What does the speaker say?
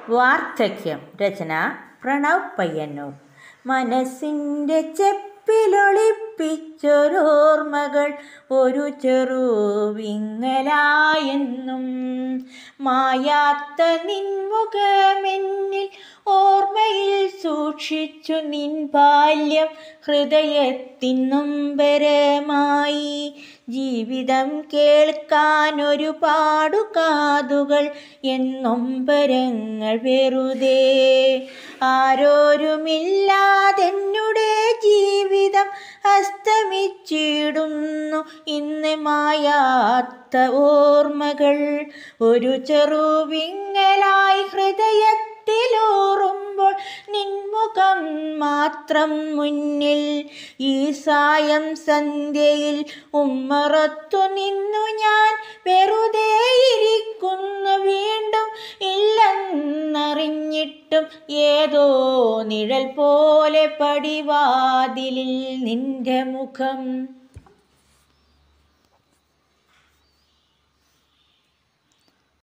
വാർദ്ധക്യം രചന പ്രണവ് പയ്യന്നൂർ മനസ്സിൻ്റെ ചെപ്പിലൊളിപ്പിച്ചൊരോർമ്മകൾ ഒരു ചെറുവിങ്ങലായെന്നും മായാത്ത നിൻമുഖമെന്നിൽ ഓർമ്മയിൽ സൂക്ഷിച്ചു നിൻ ബാല്യം ഹൃദയത്തിനും പരമായി ജീവിതം കേൾക്കാൻ ഒരുപാടു കാതുകൾ എന്നൊമ്പരങ്ങൾ വെറുതെ ആരോരുമില്ലാതെന്നുടെ ജീവിതം അസ്തമിച്ചിടുന്നു ഇന്ന് മായാത്ത ഓർമ്മകൾ ഒരു ചെറുവിങ്ങലായി ഹൃദയത്തിലൂറുമ്പോൾ നിൻമുഖം മാത്രം മുന്നിൽ ഈ സായം സന്ധ്യയിൽ ഉമ്മറത്തു നിന്നു ഞാൻ വെറുതെ ഇരിക്കുന്നു വീണ്ടും ഇല്ലെന്നറിഞ്ഞിട്ടും ഏതോ നിഴൽ പോലെ പടിവാതിലിൽ നിന്റെ മുഖം